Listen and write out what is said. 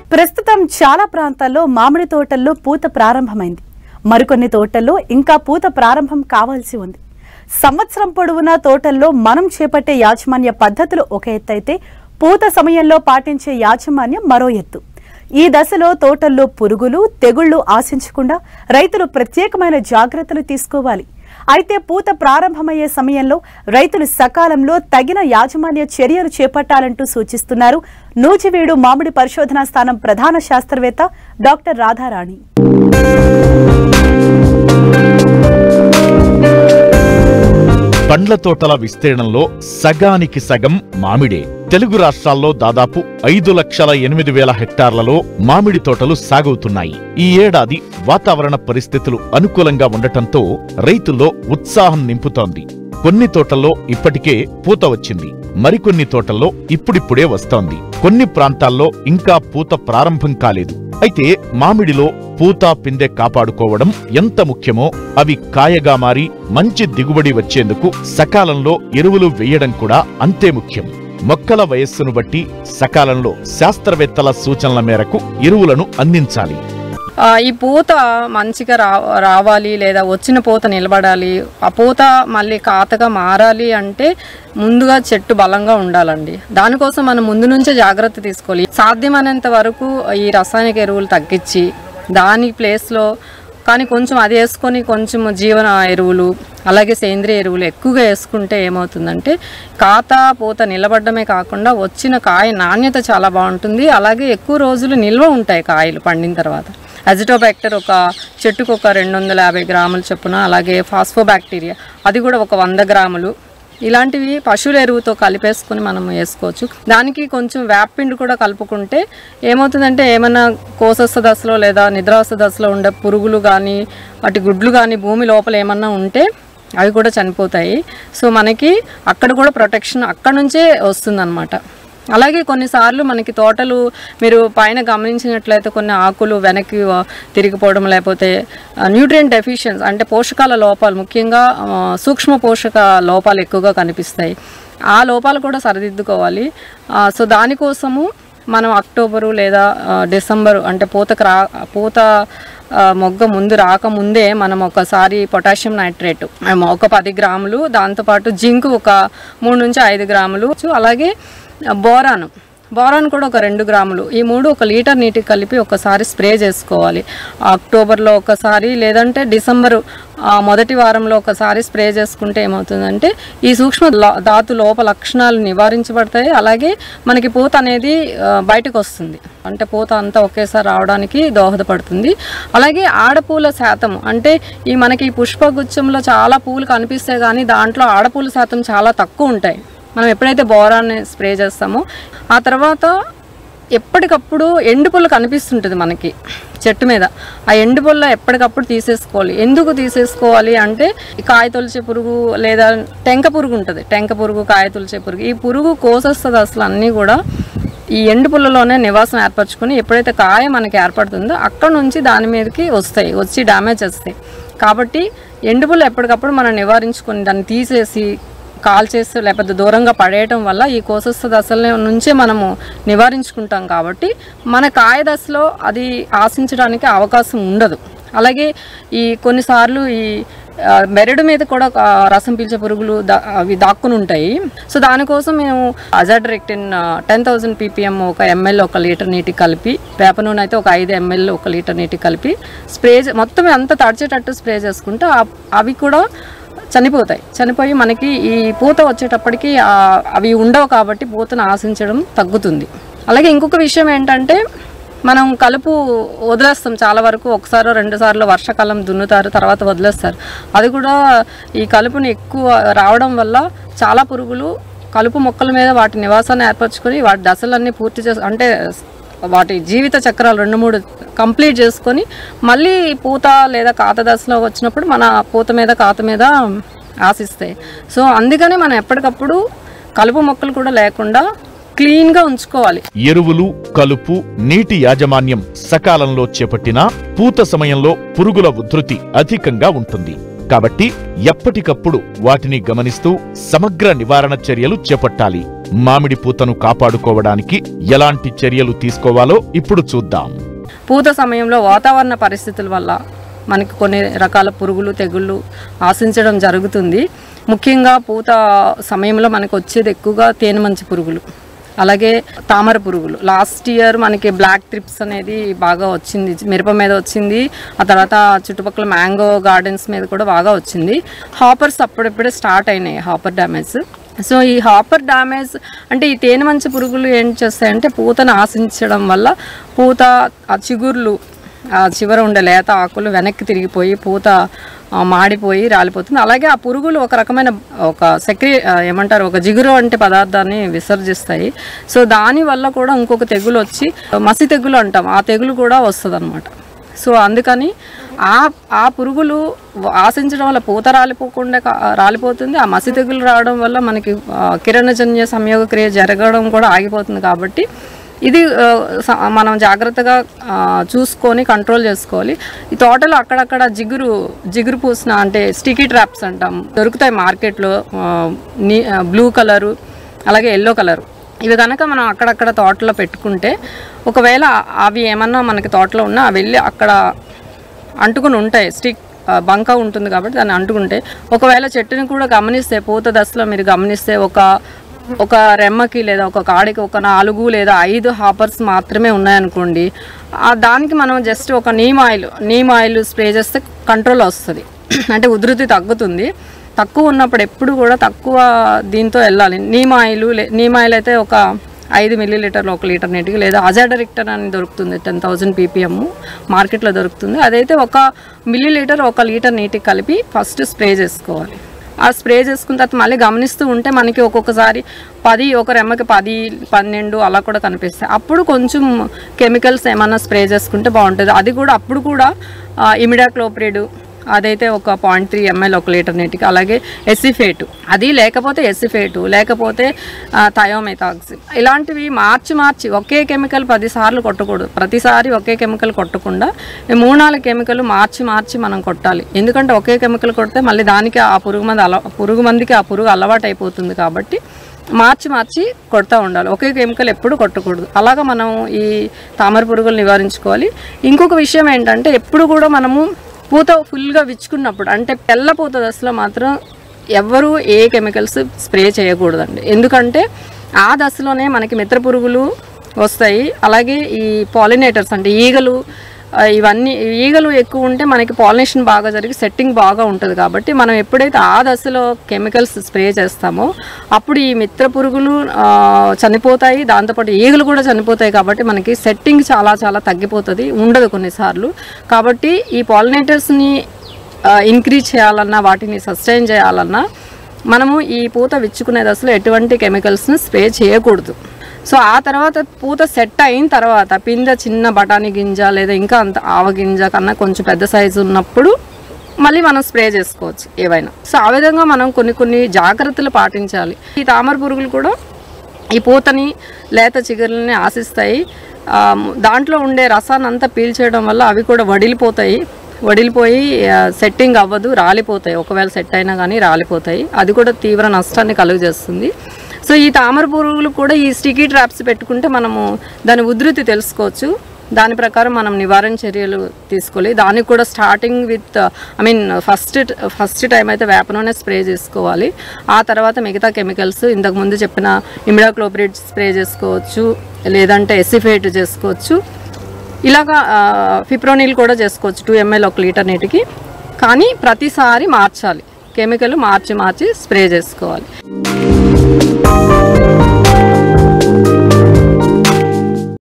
ప్రస్తుతం చాలా ప్రాంతాల్లో మామిడి తోటల్లో పూత ప్రారంభమైంది మరికొన్ని తోటల్లో ఇంకా పూత ప్రారంభం కావాల్సి ఉంది సంవత్సరం పొడవునా తోటల్లో మనం చేపట్టే యాజమాన్య పద్ధతులు ఒక ఎత్తైతే పూత సమయంలో పాటించే యాజమాన్యం మరో ఎత్తు ఈ దశలో తోటల్లో పురుగులు తెగుళ్లు ఆశించకుండా రైతులు ప్రత్యేకమైన జాగ్రత్తలు తీసుకోవాలి అయితే పూత ప్రారంభమయ్యే సమయంలో రైతులు సకాలంలో తగిన యాజమాన్య చర్యలు చేపట్టాలంటూ సూచిస్తున్నారు నూజివీడు మామిడి పరిశోధనా స్థానం ప్రధాన శాస్త్రవేత్త డాక్టర్ రాధారాణి పండ్ల తోటల విస్తీర్ణంలో సగానికి సగం మామిడే తెలుగు రాష్ట్రాల్లో దాదాపు ఐదు లక్షల ఎనిమిది వేల హెక్టార్లలో మామిడి తోటలు సాగవుతున్నాయి ఈ ఏడాది వాతావరణ పరిస్థితులు అనుకూలంగా ఉండటంతో రైతుల్లో ఉత్సాహం నింపుతోంది కొన్ని తోటల్లో ఇప్పటికే పూత వచ్చింది మరికొన్ని తోటల్లో ఇప్పుడిప్పుడే వస్తోంది కొన్ని ప్రాంతాల్లో ఇంకా పూత ప్రారంభం కాలేదు అయితే మామిడిలో పూత పిందె కాపాడుకోవడం ఎంత ముఖ్యమో అవి కాయగా మారి మంచి దిగుబడి వచ్చేందుకు సకాలంలో ఎరువులు వేయడం కూడా అంతే ముఖ్యం మొక్కల వయస్సును బట్టి సకాలంలో శాస్త్రవేత్తల సూచనల మేరకు ఎరువులను అందించాలి ఆ, ఈ పూత మంచిగా రా రావాలి లేదా వచ్చిన పూత నిలబడాలి ఆ పూత మళ్ళీ కాతగా మారాలి అంటే ముందుగా చెట్టు బలంగా ఉండాలండి దానికోసం మనం ముందు నుంచే జాగ్రత్త తీసుకోవాలి సాధ్యమైనంత వరకు ఈ రసాయనిక ఎరువులు తగ్గించి దాని ప్లేస్లో కానీ కొంచెం అది వేసుకొని కొంచెం జీవన ఎరువులు అలాగే సేంద్రియ ఎరువులు ఎక్కువగా వేసుకుంటే ఏమవుతుందంటే కాత పూత నిలబడమే కాకుండా వచ్చిన కాయ నాణ్యత చాలా బాగుంటుంది అలాగే ఎక్కువ రోజులు నిల్వ ఉంటాయి కాయలు పండిన తర్వాత అజిటోబ్యాక్టర్ ఒక చెట్టుకు ఒక రెండు వందల యాభై గ్రాములు చొప్పున అలాగే ఫాస్ఫోబ్యాక్టీరియా అది కూడా ఒక వంద గ్రాములు ఇలాంటివి పశువుల ఎరువుతో కలిపేసుకుని మనం వేసుకోవచ్చు దానికి కొంచెం వేపపిండి కూడా కలుపుకుంటే ఏమవుతుందంటే ఏమైనా కోసస్థ దశలో లేదా నిద్రావస్థ దశలో ఉండే పురుగులు కానీ వాటి గుడ్లు కానీ భూమి లోపల ఏమన్నా ఉంటే అవి కూడా చనిపోతాయి సో మనకి అక్కడ కూడా ప్రొటెక్షన్ అక్కడ నుంచే వస్తుందన్నమాట అలాగే కొన్నిసార్లు మనకి తోటలు మీరు పైన గమనించినట్లయితే కొన్ని ఆకులు వెనక్కి ఆ, తిరిగిపోవడం లేకపోతే న్యూట్రియంట్ డెఫిషియన్స్ అంటే పోషకాల లోపాలు ముఖ్యంగా ఆ, సూక్ష్మ పోషక లోపాలు ఎక్కువగా కనిపిస్తాయి ఆ లోపాలు కూడా సరిదిద్దుకోవాలి ఆ, సో దానికోసము మనం అక్టోబరు లేదా ఆ, డిసెంబరు అంటే పూతకు రా పూత ఆ, మొగ్గ ముందు రాకముందే మనం ఒకసారి పొటాషియం నైట్రేట్ ఒక పది గ్రాములు దాంతోపాటు జింక్ ఒక మూడు నుంచి ఐదు గ్రాములు అలాగే బోరాను బోరాన్ కూడా ఒక రెండు గ్రాములు ఈ మూడు ఒక లీటర్ నీటికి కలిపి ఒకసారి స్ప్రే చేసుకోవాలి అక్టోబర్లో ఒకసారి లేదంటే డిసెంబరు ఆ, మొదటి వారంలో ఒకసారి స్ప్రే చేసుకుంటే ఏమవుతుందంటే ఈ సూక్ష్మ లా- ధాతు లోప లక్షణాలు నివారించబడతాయి అలాగే మనకి పూత అనేది ఆ, బయటకు వస్తుంది అంటే పూత అంతా ఒకేసారి రావడానికి దోహదపడుతుంది అలాగే ఆడపూల శాతం అంటే ఈ మనకి ఈ పుష్పగుచ్చంలో చాలా పూలు కనిపిస్తాయి కానీ దాంట్లో ఆడపూల శాతం చాలా తక్కువ ఉంటాయి మనం ఎప్పుడైతే బోరాన్ని స్ప్రే చేస్తామో ఆ తర్వాత ఎప్పటికప్పుడు ఎండు పుల్ల కనిపిస్తుంటుంది మనకి చెట్టు మీద ఆ ఎండు పుల్ల ఎప్పటికప్పుడు తీసేసుకోవాలి ఎందుకు తీసేసుకోవాలి అంటే ఈ కాయ తొలిచే పురుగు లేదా టెంక పురుగు ఉంటుంది టెంక పురుగు కాయ తొలిచే పురుగు ఈ పురుగు కోసొస్తుంది అసలు అన్నీ కూడా ఈ ఎండు పుల్లలోనే నివాసం ఏర్పరచుకొని ఎప్పుడైతే కాయ మనకి ఏర్పడుతుందో అక్కడ నుంచి దాని మీదకి వస్తాయి వచ్చి డ్యామేజ్ చేస్తాయి కాబట్టి ఎండు పుల్ల ఎప్పటికప్పుడు మనం నివారించుకొని దాన్ని తీసేసి కాల్ చేసి లేకపోతే దూరంగా పడేయటం వల్ల ఈ కోసస్థ దశల నుంచే మనము నివారించుకుంటాం కాబట్టి మన కాయ దశలో అది ఆశించడానికి అవకాశం ఉండదు అలాగే ఈ కొన్నిసార్లు ఈ ఆ, మెరడు మీద కూడా ఒక రసం పీల్చే పురుగులు దా- అవి దాక్కుని ఉంటాయి సో దానికోసం మేము అజాడ్రెక్టిన్ టెన్ థౌసండ్ పీపీఎం ఒక ఎంఎల్ ఒక లీటర్ నీటికి కలిపి వేప నూనె అయితే ఒక ఐదు ఎంఎల్ ఒక లీటర్ నీటికి కలిపి స్ప్రే చే- మొత్తం అంతా తడిచేటట్టు స్ప్రే చేసుకుంటే ఆ- అవి కూడా చనిపోతాయి చనిపోయి మనకి ఈ పూత వచ్చేటప్పటికి ఆ, అవి ఉండవు కాబట్టి పూతను ఆశించడం తగ్గుతుంది అలాగే ఇంకొక విషయం ఏంటంటే మనం కలుపు వదిలేస్తాం చాలా వరకు ఒకసారి రెండు సార్లు వర్షాకాలం దున్నుతారు తర్వాత వదిలేస్తారు అది కూడా ఈ కలుపుని ఎక్కువ రావడం వల్ల చాలా పురుగులు కలుపు మొక్కల మీద వాటి నివాసాన్ని ఏర్పరచుకొని వాటి దశలన్నీ పూర్తి చేసి అంటే వాటి జీవిత చక్రాలు రెండు మూడు కంప్లీట్ చేసుకొని మళ్ళీ పూత లేదా కాత దశలో వచ్చినప్పుడు మన పూత మీద కాత మీద ఆశిస్తాయి సో అందుకని మనం ఎప్పటికప్పుడు కలుపు మొక్కలు కూడా లేకుండా క్లీన్గా ఉంచుకోవాలి ఎరువులు కలుపు నీటి యాజమాన్యం సకాలంలో చేపట్టినా పూత సమయంలో పురుగుల ఉధృతి అధికంగా ఉంటుంది కాబట్టి ఎప్పటికప్పుడు వాటిని గమనిస్తూ సమగ్ర నివారణ చర్యలు చేపట్టాలి మామిడి పూతను కాపాడుకోవడానికి ఎలాంటి చర్యలు తీసుకోవాలో ఇప్పుడు చూద్దాం పూత సమయంలో వాతావరణ పరిస్థితుల వల్ల మనకి కొన్ని రకాల పురుగులు తెగుళ్ళు ఆశించడం జరుగుతుంది ముఖ్యంగా పూత సమయంలో మనకు వచ్చేది ఎక్కువగా తేనెమంచి పురుగులు అలాగే తామర పురుగులు లాస్ట్ ఇయర్ మనకి బ్లాక్ త్రిప్స్ అనేది బాగా వచ్చింది మిరప మీద వచ్చింది ఆ తర్వాత చుట్టుపక్కల మ్యాంగో గార్డెన్స్ మీద కూడా బాగా వచ్చింది హాపర్స్ అప్పుడప్పుడే స్టార్ట్ అయినాయి హాపర్ డ్యామేజ్ సో ఈ హాపర్ డ్యామేజ్ అంటే ఈ తేనె మంచి పురుగులు ఏం చేస్తాయంటే పూతను ఆశించడం వల్ల పూత ఆ చిగుర్లు ఆ చివర ఉండే లేత ఆకులు వెనక్కి తిరిగిపోయి పూత ఆ, మాడిపోయి రాలిపోతుంది అలాగే ఆ పురుగులు ఒక రకమైన ఒక సెక్రి ఆ, ఏమంటారు ఒక జిగురు వంటి పదార్థాన్ని విసర్జిస్తాయి సో దాని వల్ల కూడా ఇంకొక తెగులు వచ్చి మసి తెగులు అంటాం ఆ తెగులు కూడా వస్తుంది సో అందుకని ఆ ఆ పురుగులు ఆశించడం వల్ల పూత రాలిపోకుండా కా- రాలిపోతుంది ఆ మసి తెగులు రావడం వల్ల మనకి ఆ, కిరణజన్య సంయోగ క్రియ జరగడం కూడా ఆగిపోతుంది కాబట్టి ఇది ఆ, స- మనం జాగ్రత్తగా ఆ, చూసుకొని కంట్రోల్ చేసుకోవాలి ఈ తోటలో అక్కడక్కడ జిగురు జిగురు పూసిన అంటే స్టికీ ట్రాప్స్ అంటాం దొరుకుతాయి మార్కెట్లో ఆ, నీ బ్లూ కలరు అలాగే ఎల్లో కలర్ ఇవి కనుక మనం అక్కడక్కడ తోటలో పెట్టుకుంటే ఒకవేళ అవి ఏమన్నా మనకి తోటలో ఉన్నా అవి వెళ్ళి అక్కడ అంటుకుని ఉంటాయి స్టిక్ ఆ, బంక ఉంటుంది కాబట్టి దాన్ని అంటుకుంటే ఒకవేళ చెట్టుని కూడా గమనిస్తే పూత దశలో మీరు గమనిస్తే ఒక ఒక రెమ్మకి లేదా ఒక కాడికి ఒక నాలుగు లేదా ఐదు హాపర్స్ మాత్రమే ఉన్నాయనుకోండి ఆ దానికి మనం జస్ట్ ఒక neem oil neem oil spray చేస్తే కంట్రోల్ వస్తుంది అంటే ఉధృతి తగ్గుతుంది తక్కువ ఉన్నప్పుడు ఎప్పుడు కూడా తక్కువ దీంతో వెళ్ళాలి నీమ్ ఆయిల్ లే- నీమ్ ఆయిల్ అయితే ఒక ఐదు మిల్లీ లీటర్లు ఒక లీటర్ నీటికి లేదా అజాడరిక్టర్ అని దొరుకుతుంది టెన్ థౌజండ్ పీపీఎం మార్కెట్లో దొరుకుతుంది అదైతే ఒక మిల్లీ లీటర్ ఒక లీటర్ నీటికి కలిపి ఫస్ట్ స్ప్రే చేసుకోవాలి ఆ స్ప్రే చేసుకున్న తర్వాత మళ్ళీ గమనిస్తూ ఉంటే మనకి ఒక్కొక్కసారి పది ఒక రెమ్మకి పది పన్నెండు అలా కూడా కనిపిస్తాయి అప్పుడు కొంచెం కెమికల్స్ ఏమన్నా స్ప్రే చేసుకుంటే బాగుంటుంది అది కూడా అప్పుడు కూడా ఇమిడాక్లోప్రిడ్ అదైతే ఒక పాయింట్ త్రీ ఎంఎల్ ఒక లీటర్ నీటికి అలాగే ఎసిఫేటు అది లేకపోతే ఎసిఫేటు లేకపోతే థయోమెథాక్సి ఇలాంటివి మార్చి మార్చి ఒకే కెమికల్ పదిసార్లు కొట్టకూడదు ప్రతిసారి ఒకే కెమికల్ కొట్టకుండా ఈ మూడు నాలుగు కెమికల్ మార్చి మార్చి మనం కొట్టాలి ఎందుకంటే ఒకే కెమికల్ కొడితే మళ్ళీ దానికి ఆ పురుగు మంది అల పురుగు మందికి ఆ పురుగు అలవాటు అయిపోతుంది కాబట్టి మార్చి మార్చి కొడతా ఉండాలి ఒకే కెమికల్ ఎప్పుడు కొట్టకూడదు అలాగా మనం ఈ తామర పురుగులు నివారించుకోవాలి ఇంకొక విషయం ఏంటంటే ఎప్పుడు కూడా మనము పూత ఫుల్గా విచ్చుకున్నప్పుడు అంటే తెల్ల పూత దశలో మాత్రం ఎవ్వరూ ఏ కెమికల్స్ స్ప్రే చేయకూడదండి ఎందుకంటే ఆ దశలోనే మనకి మిత్ర పురుగులు వస్తాయి అలాగే ఈ పాలినేటర్స్ అంటే ఈగలు ఆ, ఇవన్నీ ఈగలు ఎక్కువ ఉంటే మనకి పాలినేషన్ బాగా జరిగి సెట్టింగ్ బాగా ఉంటుంది కాబట్టి మనం ఎప్పుడైతే ఆ దశలో కెమికల్స్ స్ప్రే చేస్తామో అప్పుడు ఈ మిత్ర పురుగులు ఆ, చనిపోతాయి దాంతోపాటు ఈగలు కూడా చనిపోతాయి కాబట్టి మనకి సెట్టింగ్ చాలా చాలా తగ్గిపోతుంది ఉండదు కొన్నిసార్లు కాబట్టి ఈ పాలినేటర్స్ని ఇంక్రీజ్ చేయాలన్నా వాటిని సస్టైన్ చేయాలన్నా మనము ఈ పూత విచ్చుకునే దశలో ఎటువంటి కెమికల్స్ని స్ప్రే చేయకూడదు సో ఆ తర్వాత పూత సెట్ అయిన తర్వాత పిందె చిన్న బఠానీ గింజ లేదా ఇంకా అంత ఆవ గింజ కన్నా కొంచెం పెద్ద సైజు ఉన్నప్పుడు మళ్ళీ మనం స్ప్రే చేసుకోవచ్చు ఏవైనా సో ఆ విధంగా మనం కొన్ని కొన్ని జాగ్రత్తలు పాటించాలి ఈ తామర పురుగులు కూడా ఈ పూతని లేత చిగురులని ఆశిస్తాయి ఆ, దాంట్లో ఉండే రసాన్ని అంతా పీల్చేయడం వల్ల అవి కూడా వడిలిపోతాయి వడిలిపోయి ఆ, సెట్టింగ్ అవ్వదు రాలిపోతాయి ఒకవేళ సెట్ అయినా కానీ రాలిపోతాయి అది కూడా తీవ్ర నష్టాన్ని కలుగజేస్తుంది సో ఈ తామర పురుగులు కూడా ఈ స్టికీ ట్రాప్స్ పెట్టుకుంటే మనము దాని ఉధృతి తెలుసుకోవచ్చు దాని ప్రకారం మనం నివారణ చర్యలు తీసుకోవాలి దానికి కూడా starting with I mean first first time అయితే వేప నూనె స్ప్రే చేసుకోవాలి ఆ తర్వాత మిగతా కెమికల్స్ ఇంతకు ముందు చెప్పిన ఇమిడాక్లోప్రిడ్ స్ప్రే చేసుకోవచ్చు లేదంటే ఎసిఫేట్ చేసుకోవచ్చు ఇలాగా ఫిప్రోనిల్ కూడా చేసుకోవచ్చు టూ ఎంఎల్ ఒక లీటర్ నీటికి కానీ ప్రతిసారి మార్చాలి కెమికల్ మార్చి మార్చి స్ప్రే చేసుకోవాలి